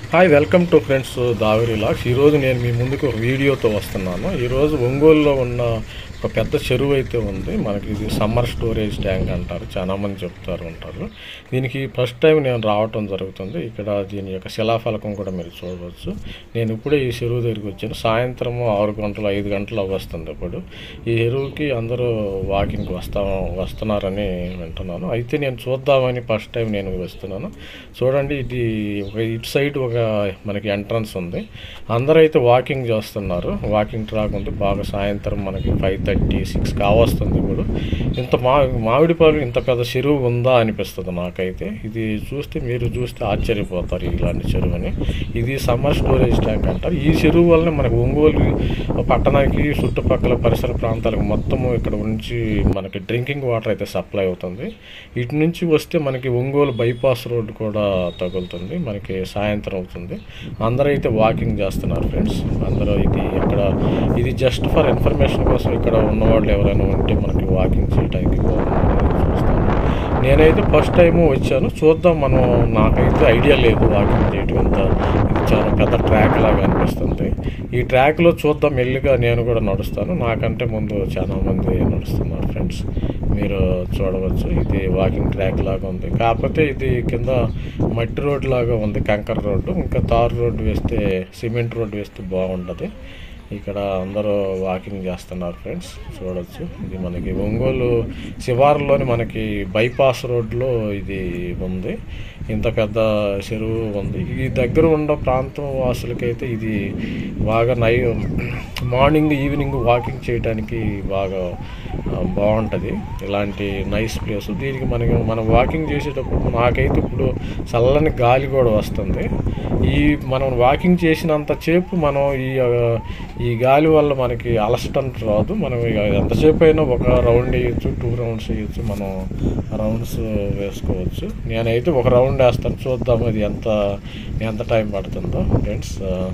hi welcome to friends దావరి లాక్స్ ఈరోజు నేను మీ ముందుకు ఒక వీడియోతో వస్తున్నాను ఈరోజు ఒంగోలులో ఉన్న ఒక పెద్ద చెరువు అయితే ఉంది మనకి ఇది సమ్మర్ స్టోరేజ్ ట్యాంక్ అంటారు చాలా మంది చెప్తారు ఉంటారు దీనికి ఫస్ట్ టైం నేను రావటం జరుగుతుంది ఇక్కడ దీని యొక్క శిలాఫలకం కూడా మీరు చూడవచ్చు నేను ఇప్పుడే ఈ చెరువు దగ్గరికి వచ్చాను సాయంత్రం ఆరు గంటలు ఐదు గంటలు వస్తుంది ఇప్పుడు ఈ చెరువుకి అందరూ వాకింగ్కి వస్తా వస్తున్నారని వింటున్నాను అయితే నేను చూద్దామని ఫస్ట్ టైం నేను వస్తున్నాను చూడండి ఇది ఒక ఇటు సైడ్ ఒక మనకి ఎంట్రన్స్ ఉంది అందరూ అయితే వాకింగ్ చేస్తున్నారు వాకింగ్ ట్రాక్ ఉంది బాగా సాయంత్రం మనకి ఫైవ్ థర్టీ సిక్స్ కావస్తుంది ఇప్పుడు ఇంత మా మామిడిపాలు ఇంత పెద్ద చెరువు ఉందా అనిపిస్తుంది నాకైతే ఇది చూస్తే మీరు చూస్తే ఆశ్చర్యపోతారు ఇలాంటి చెరువుని ఇది సమ్మర్ స్టోరేజ్ ట్యాంక్ అంటారు ఈ చెరువు వల్ల మనకు ఒంగోలు పట్టణానికి చుట్టుపక్కల పరిసర ప్రాంతాలకు మొత్తము ఇక్కడ నుంచి మనకి డ్రింకింగ్ వాటర్ అయితే సప్లై అవుతుంది ఇటు నుంచి వస్తే మనకి ఒంగోలు బైపాస్ రోడ్డు కూడా తగులుతుంది మనకి సాయంత్రం అవుతుంది అందరూ అయితే వాకింగ్ చేస్తున్నారు ఫ్రెండ్స్ అందరూ ఇది ఇక్కడ ఇది జస్ట్ ఫర్ ఇన్ఫర్మేషన్ కోసం ఇక్కడ ఉన్నవాళ్ళు ఎవరైనా ఉంటే మనకి వాకింగ్ చేయడానికి బాగుంటుంది చూస్తాను నేనైతే ఫస్ట్ టైం వచ్చాను చూద్దాం మనం నాకైతే ఐడియా లేదు వాకింగ్ చేయటం అంతా ఇది చాలా పెద్ద ట్రాక్ లాగా అనిపిస్తుంది ఈ ట్రాక్లో చూద్దాం మెల్లిగా నేను కూడా నడుస్తాను నాకంటే ముందు చాలా మంది నడుస్తున్నారు ఫ్రెండ్స్ మీరు చూడవచ్చు ఇది వాకింగ్ ట్రాక్ లాగా ఉంది కాకపోతే ఇది కింద మట్టి రోడ్ లాగా ఉంది కంకర రోడ్డు ఇంకా తారు రోడ్డు వేస్తే సిమెంట్ రోడ్డు వేస్తే బాగుంటుంది ఇక్కడ అందరూ వాకింగ్ చేస్తున్నారు ఫ్రెండ్స్ చూడొచ్చు ఇది మనకి ఒంగోలు శివారులోని మనకి బైపాస్ రోడ్లో ఇది ఉంది ఇంత పెద్ద చెరువు ఉంది ఈ దగ్గర ఉన్న ప్రాంతం వాసులకైతే ఇది బాగా నై మార్నింగ్ ఈవినింగ్ వాకింగ్ చేయడానికి బాగా ఆ, బాగుంటుంది ఇలాంటి నైస్ ప్లేస్ దీనికి మనకి మనం వాకింగ్ చేసేటప్పుడు నాకైతే ఇప్పుడు చల్లని గాలి కూడా వస్తుంది ఈ మనం వాకింగ్ చేసినంత సేపు మనం ఈ ఆ, ఈ గాలి వల్ల మనకి అలసటం రాదు మనం ఇక ఎంతసేపు అయినా ఒక రౌండ్ వేయచ్చు టూ రౌండ్స్ వేయచ్చు మనం రౌండ్స్ వేసుకోవచ్చు నేనైతే ఒక రౌండ్ వేస్తాను చూద్దాం అది ఎంత ఎంత టైం పడుతుందో ఫ్రెండ్స్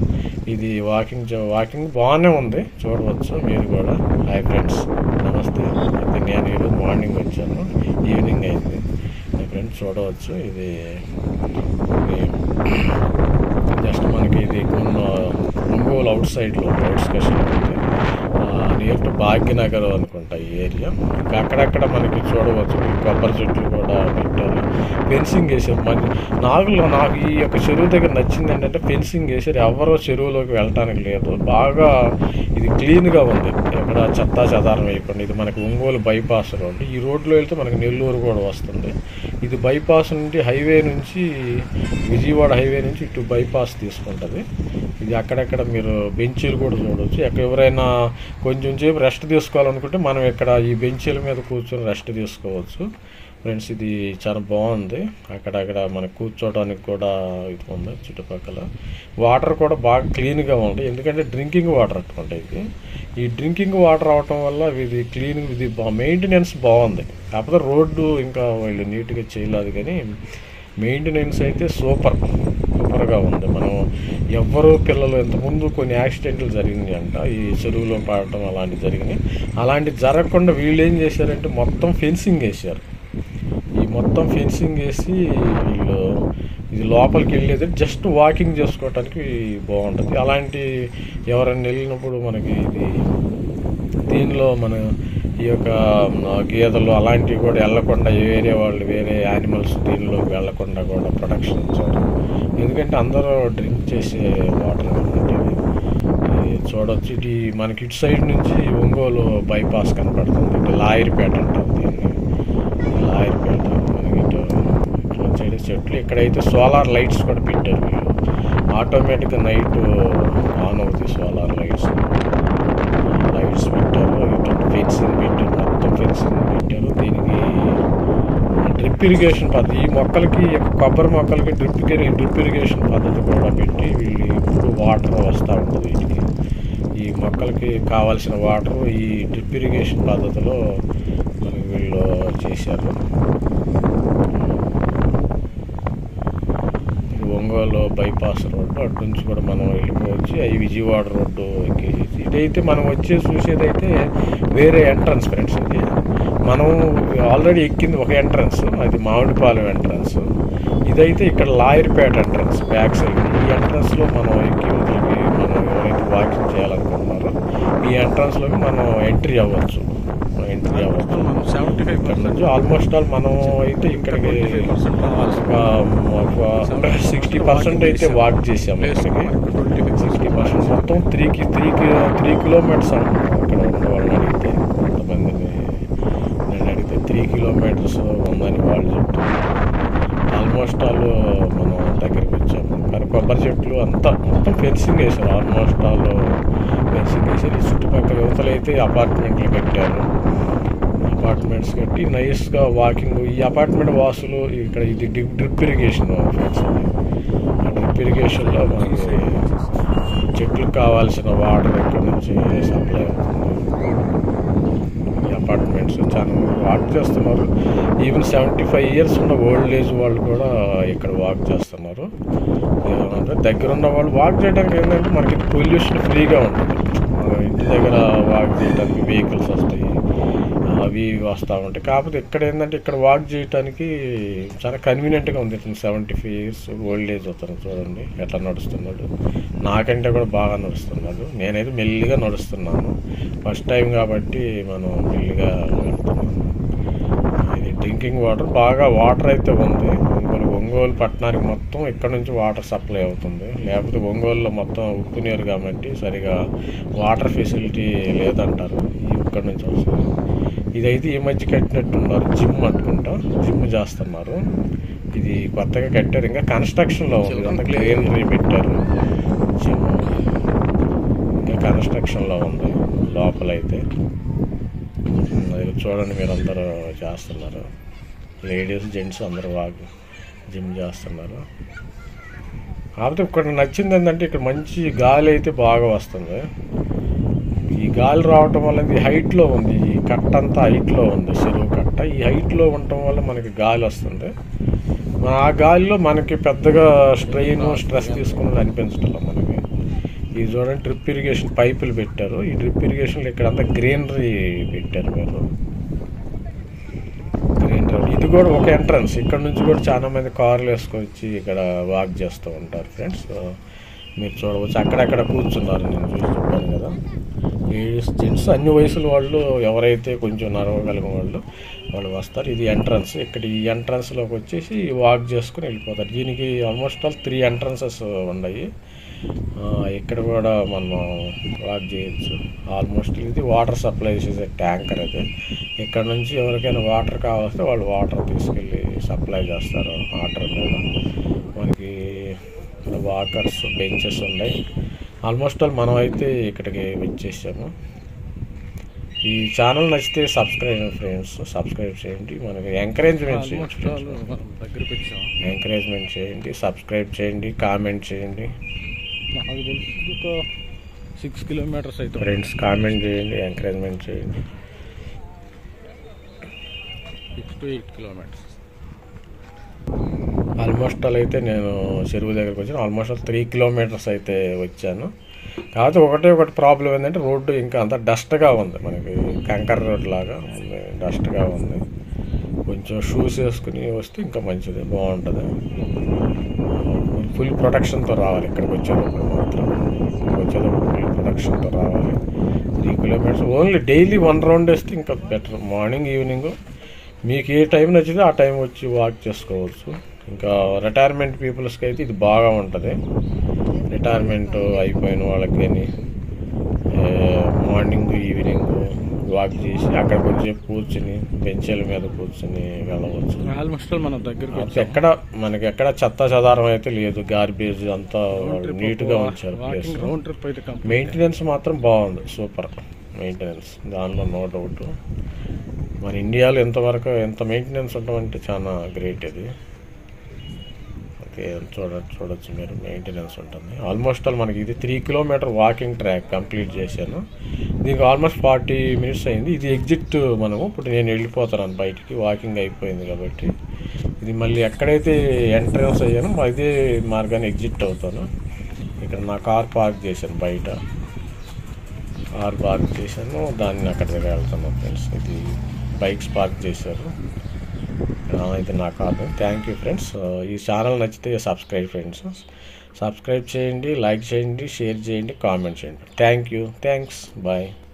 ఇది వాకింగ్ చే- వాకింగ్ బాగానే ఉంది చూడవచ్చు మీరు కూడా హాయ్ ఫ్రెండ్స్ నమస్తే అయితే నేను ఈరోజు మార్నింగ్ వచ్చాను ఈవినింగ్ అయింది మీ ఫ్రెండ్స్ చూడవచ్చు ఇది ఇది జస్ట్ మనకి ఇది కొన్న ఒంగోలు అవుట్ సైడ్లో అవుట్స్కషన్ ఉంది నియర్ టు భాగ్యనగర్ అనుకుంటా ఈ ఏరియా ఇంకా అక్కడక్కడ మనకి చూడవచ్చు ఈ కొబ్బరి చెట్లు కూడా పెట్టారు ఫెన్సింగ్ వేసారు మన నాగులో నాకు ఈ యొక్క చెరువు దగ్గర నచ్చింది ఏంటంటే ఫెన్సింగ్ వేసారు ఎవరో చెరువులోకి వెళ్ళటానికి లేదు బాగా ఇది క్లీన్గా ఉంది ఎక్కడ చెత్తా చెదారం వేయకుండా ఇది మనకి ఒంగోలు బైపాస్ రోడ్డు ఈ రోడ్లో వెళ్తే మనకి నెల్లూరు కూడా వస్తుంది ఇది బైపాస్ నుండి హైవే నుంచి విజయవాడ హైవే నుంచి ఇటు బైపాస్ తీసుకుంటుంది ఇది అక్కడక్కడ మీరు బెంచీలు కూడా చూడవచ్చు ఎక్కడ ఎవరైనా కొంచెం సేపు రెస్ట్ తీసుకోవాలనుకుంటే మనం ఇక్కడ ఈ బెంచీల మీద కూర్చొని రెస్ట్ తీసుకోవచ్చు ఫ్రెండ్స్ ఇది చాలా బాగుంది అక్కడక్కడ మనకు కూర్చోవడానికి కూడా ఇది ఉంది చుట్టుపక్కల వాటర్ కూడా బాగా క్లీన్గా ఉంది ఎందుకంటే డ్రింకింగ్ వాటర్ అట్టుకుంటే ఇది ఈ డ్రింకింగ్ వాటర్ అవటం వల్ల ఇది క్లీన్ ఇది మెయింటెనెన్స్ బాగుంది కాకపోతే రోడ్డు ఇంకా వాళ్ళు నీట్గా చేయలేదు కానీ మెయింటెనెన్స్ అయితే సూపర్ సూపర్గా ఉంది మనం ఎవ్వరు పిల్లలు ఇంతకుముందు కొన్ని యాక్సిడెంట్లు జరిగినాయి అంట ఈ చెరువులో పడటం అలాంటివి జరిగినాయి అలాంటివి జరగకుండా వీళ్ళు ఏం చేశారంటే మొత్తం ఫెన్సింగ్ వేసారు ఈ మొత్తం ఫెన్సింగ్ వేసి వీళ్ళు ఇది లోపలికి వెళ్ళేది జస్ట్ వాకింగ్ చేసుకోవటానికి బాగుంటుంది అలాంటి ఎవరైనా వెళ్ళినప్పుడు మనకి ఇది దీనిలో మన ఈ యొక్క ఆ, గేదెలు అలాంటివి కూడా వెళ్ళకుండా వేరే వాళ్ళు వేరే యానిమల్స్ దీనిలోకి వెళ్ళకుండా కూడా ప్రొటెక్షన్ ఇచ్చారు ఎందుకంటే అందరూ డ్రింక్ చేసే వాటర్ కాబట్టి ఇది చూడొచ్చు ఇది మనకి ఇటు సైడ్ నుంచి ఒంగోలు బైపాస్ కనపడుతుంది ఇటు లాయర్పేట అంటారు దీన్ని లాయర్పేట మనకి ఇటు ఇటు సైడ్ చెట్లు ఇక్కడైతే సోలార్ లైట్స్ కూడా పెట్టారు వీళ్ళు ఆటోమేటిక్గా నైట్ ఆన్ అవుతాయి సోలార్ లైట్స్ లైట్స్ పెట్టారు ఇటు ఫెన్సింగ్ పెట్టారు మొత్తం ఫెన్సింగ్ పెట్టారు దీనికి డ్రిప్ ఇరిగేషన్ పద్ధతి ఈ మొక్కలకి ఈ యొక్క కొబ్బరి మొక్కలకి డ్రిప్ డ్రిప్ ఇరిగేషన్ పద్ధతి కూడా పెట్టి వీళ్ళు ఇప్పుడు వాటర్ వస్తూ ఉంటుంది వీటికి ఈ మొక్కలకి కావాల్సిన వాటర్ ఈ డ్రిప్ ఇరిగేషన్ పద్ధతిలో మనకి వీళ్ళు చేశారు ఇది ఒంగోలు బైపాస్ రోడ్డు అటు నుంచి కూడా మనం వెళ్ళిపోవచ్చు అవి విజయవాడ రోడ్డు ఎక్కేసి ఇదైతే మనం వచ్చే చూసేదైతే వేరే ఎంట్రన్స్ ఫ్రెండ్స్ ఇది మనం ఆల్రెడీ ఎక్కింది ఒక ఎంట్రన్స్ అది మామిడిపాలెం ఎంట్రన్స్ ఇదైతే ఇక్కడ లాయర్పేట ఎంట్రన్స్ బ్యాక్ సైడ్ ఈ ఎంట్రన్స్లో మనం ఎక్కి వదిలికి మనం ఎవరైతే వాకింగ్ చేయాలనుకుంటున్నారో ఈ ఎంట్రన్స్లోకి మనం ఎంట్రీ అవ్వచ్చు ఎంట్రీ అవ్వచ్చు మనం సెవెంటీ ఫైవ్ ఇక్కడ నుంచి ఆల్మోస్ట్ ఆల్ మనం అయితే ఇక్కడికి పర్సెంట్ రావాలి ఒక సిక్స్టీ పర్సెంట్ అయితే వాక్ చేసాము ఇక్కడికి ట్వంటీ ఫైవ్ సిక్స్టీ పర్సెంట్ మొత్తం త్రీకి త్రీకి త్రీ కిలోమీటర్స్ అంటున్నాం ఇక్కడ ఉన్న వాళ్ళని అడిగితే కొంతమందిని నేను అడిగితే త్రీ కిలోమీటర్స్ ఉందని వాళ్ళు చెప్తున్నారు ఆల్మోస్ట్ ఆల్ మనం దగ్గరికి వచ్చాము కానీ కొబ్బరి చెట్లు అంతా మొత్తం ఫెన్సింగ్ వేశారు ఆల్మోస్ట్ ఆల్ ఫెన్సింగ్ వేసారు ఈ చుట్టుపక్కల యువతలు అయితే అపార్ట్మెంట్లు కట్టారు అపార్ట్మెంట్స్ కట్టి నైస్గా వాకింగ్ ఈ అపార్ట్మెంట్ వాసులు ఇక్కడ ఇది డ్రిప్ డ్రిప్ ఇరిగేషన్ ఫ్రెండ్స్ ఆ డ్రిప్ ఇరిగేషన్లో మనకి చెట్లకు కావాల్సిన వాటర్ ఇక్కడ నుంచి సప్లై అవుతుంది ఈ అపార్ట్మెంట్స్ చాలా వాక్ చేస్తున్నారు ఈవెన్ సెవెంటీ ఫైవ్ ఇయర్స్ ఉన్న ఓల్డ్ ఏజ్ వాళ్ళు కూడా ఇక్కడ వాక్ చేస్తున్నారు ఏమంటే దగ్గర ఉన్న వాళ్ళు వాక్ చేయడానికి ఏంటంటే మనకి పొల్యూషన్ ఫ్రీగా ఉంటుంది మన ఇంటి దగ్గర వాక్ చేయడానికి వెహికల్స్ వస్తాయి అవి ఇవి వస్తూ ఉంటాయి కాకపోతే ఇక్కడ ఏంటంటే ఇక్కడ వాక్ చేయడానికి చాలా కన్వీనియంట్గా ఉంది ఇతను seventy five years old age అవుతాను చూడండి ఎట్లా నడుస్తున్నాడు నాకంటే కూడా బాగా నడుస్తున్నాడు నేనైతే మెల్లిగా నడుస్తున్నాను ఫస్ట్ టైం కాబట్టి మనం మెల్లిగా వెళ్తున్నాము ఇది డ్రింకింగ్ వాటర్ బాగా వాటర్ అయితే ఉంది ఒంగోలు ఒంగోలు పట్టణానికి మొత్తం ఇక్కడ నుంచి వాటర్ సప్లై అవుతుంది లేకపోతే ఒంగోలులో మొత్తం ఉప్పు నీరు కాబట్టి సరిగా వాటర్ ఫెసిలిటీ లేదంటారు ఈ ఇక్కడ నుంచి వస్తుంది ఇదైతే ఈ మధ్య కట్టినట్టున్నారు జిమ్ అనుకుంటా జిమ్ చేస్తున్నారు ఇది కొత్తగా కట్టారు ఇంకా కన్స్ట్రక్షన్లో ఉంది అంత గ్రీనరీ పెట్టారు జిమ్ ఇంకా కన్స్ట్రక్షన్లో ఉంది లోపలైతే అది చూడండి మీరు అందరూ చేస్తున్నారు లేడీస్ జెంట్స్ అందరూ బాగా జిమ్ చేస్తున్నారు కాకపోతే ఇక్కడ నచ్చింది ఏంటంటే ఇక్కడ మంచి గాలి అయితే బాగా వస్తుంది ఈ గాలి రావటం వల్ల ఇది హైట్లో ఉంది ఈ కట్ట అంతా హైట్లో ఉంది చెరువు కట్ట ఈ హైట్లో ఉండటం వల్ల మనకి గాలి వస్తుంది మన ఆ గాలిలో మనకి పెద్దగా స్ట్రెయిన్ స్ట్రెస్ తీసుకున్నది అనిపించట్లేదు మనకి ఇది చూడండి డ్రిప్ ఇరిగేషన్ పైపులు పెట్టారు ఈ డ్రిప్ ఇరిగేషన్లో ఇక్కడ అంతా గ్రీనరీ పెట్టారు మీరు గ్రీనరీ ఇది కూడా ఒక ఎంట్రన్స్ ఇక్కడ నుంచి కూడా చాలా మంది కార్లు వేసుకొచ్చి ఇక్కడ వాక్ చేస్తూ ఉంటారు ఫ్రెండ్స్ మీరు చూడవచ్చు అక్కడక్కడ కూర్చున్నారు నేను చూసి చెప్పాను కదా లేడీస్ జెంట్స్ అన్ని వయసుల వాళ్ళు ఎవరైతే కొంచెం నడవగలిగిన వాళ్ళు వాళ్ళు వస్తారు ఇది ఎంట్రన్స్ ఇక్కడ ఈ ఎంట్రన్స్లోకి వచ్చేసి వాక్ చేసుకుని వెళ్ళిపోతారు దీనికి ఆల్మోస్ట్ ఆల్ త్రీ ఎంట్రన్సెస్ ఉన్నాయి ఆ, ఇక్కడ కూడా మనం వాక్ చేయొచ్చు ఆల్మోస్ట్ ఇది వాటర్ సప్లై చేసే ట్యాంకర్ అది ఇక్కడ నుంచి ఎవరికైనా వాటర్ కావాల్స్తే వాళ్ళు వాటర్ తీసుకెళ్ళి సప్లై చేస్తారు వాటర్ మీద మనకి వాకర్స్ బెంచెస్ ఉన్నాయి ఆల్మోస్ట్ ఆల్ మనం అయితే ఇక్కడికి వచ్చేసాము ఈ ఛానల్ నచ్చితే సబ్స్క్రైబ్ ఫ్రెండ్స్ సబ్స్క్రైబ్ చేయండి మనకి ఎంకరేజ్మెంట్ ఆల్మోస్ట్ చేయండి మనం దగ్గరికి వచ్చాం ఎంకరేజ్మెంట్ చేయండి సబ్స్క్రైబ్ చేయండి కామెంట్ చేయండి నాకు తెలిసి ఒక సిక్స్ కిలోమీటర్స్ అయితే ఫ్రెండ్స్ కామెంట్ చేయండి ఎంకరేజ్మెంట్ చేయండి six to eight kilometres almost all అయితే నేను చెరువు దగ్గరకు వచ్చాను ఆల్మోస్ట్ ఆల్ త్రీ కిలోమీటర్స్ అయితే వచ్చాను కాకపోతే ఒకటే ఒకటి ప్రాబ్లం ఏంటంటే రోడ్డు ఇంకా అంత డస్ట్గా ఉంది మనకి కంకర్ రోడ్ లాగా ఉంది డస్ట్గా ఉంది కొంచెం షూస్ వేసుకుని వస్తే ఇంకా మంచిది బాగుంటుంది ఫుల్ ప్రొటెక్షన్తో రావాలి ఇక్కడికి వచ్చేటప్పుడు మాత్రం ఇక్కడికి వచ్చేటప్పుడు ఫుల్ ప్రొటెక్షన్తో రావాలి three kilometres only daily one round వేస్తే ఇంకా బెటర్ మార్నింగ్ ఈవినింగ్ మీకు ఏ టైం నచ్చితే ఆ టైం వచ్చి వాక్ చేసుకోవచ్చు ఇంకా రిటైర్మెంట్ పీపుల్స్కి అయితే ఇది బాగా ఉంటుంది రిటైర్మెంట్ అయిపోయిన వాళ్ళకి కానీ మార్నింగ్ ఈవినింగ్ వాక్ చేసి అక్కడ కొంచెం కూర్చుని బెంచీల మీద కూర్చుని వెళ్ళవచ్చు ఆల్మోస్ట్ మనం దగ్గరికి అప్పుడు వచ్చాం ఎక్కడ మనకి ఎక్కడ చెత్త చెదారం అయితే లేదు గార్బేజ్ అంతా నీట్గా ఉంచారు ప్లేస్ వాకింగ్ రౌండ్ ట్రిప్ అయితే కంప్లీట్ మెయింటెనెన్స్ మాత్రం బాగుంది సూపర్ మెయింటెనెన్స్ దానిలో నో డౌట్ మన ఇండియాలో ఎంతవరకు ఎంత మెయింటెనెన్స్ ఉండమంటే చాలా గ్రేట్ ఇది ఓకే చూడ చూడొచ్చు మీరు మెయింటెనెన్స్ ఉంటుంది ఆల్మోస్ట్ ఆల్ మనకి ఇది three kilometre walking track complete చేశాను దీనికి ఆల్మోస్ట్ ఫార్టీ మినిట్స్ అయింది ఇది ఎగ్జిట్ మనము ఇప్పుడు నేను వెళ్ళిపోతాను బయటికి వాకింగ్ అయిపోయింది కాబట్టి ఇది మళ్ళీ ఎక్కడైతే ఎంట్రన్స్ అయ్యానో అదే మార్గాన్ని ఎగ్జిట్ అవుతాను ఇక్కడ నా కార్ పార్క్ చేశాను బయట కార్ పార్క్ చేశాను దాన్ని అక్కడ దగ్గర వెళ్తాను ఫ్రెండ్స్ ఇది బైక్స్ పార్క్ చేశారు ఆ, ఇది నా కాదు థ్యాంక్ యూ ఫ్రెండ్స్ ఈ ఛానల్ నచ్చితే సబ్స్క్రైబ్ ఫ్రెండ్స్ సబ్స్క్రైబ్ చేయండి లైక్ చేయండి షేర్ చేయండి కామెంట్ చేయండి థ్యాంక్ యూ థ్యాంక్స్ బాయ్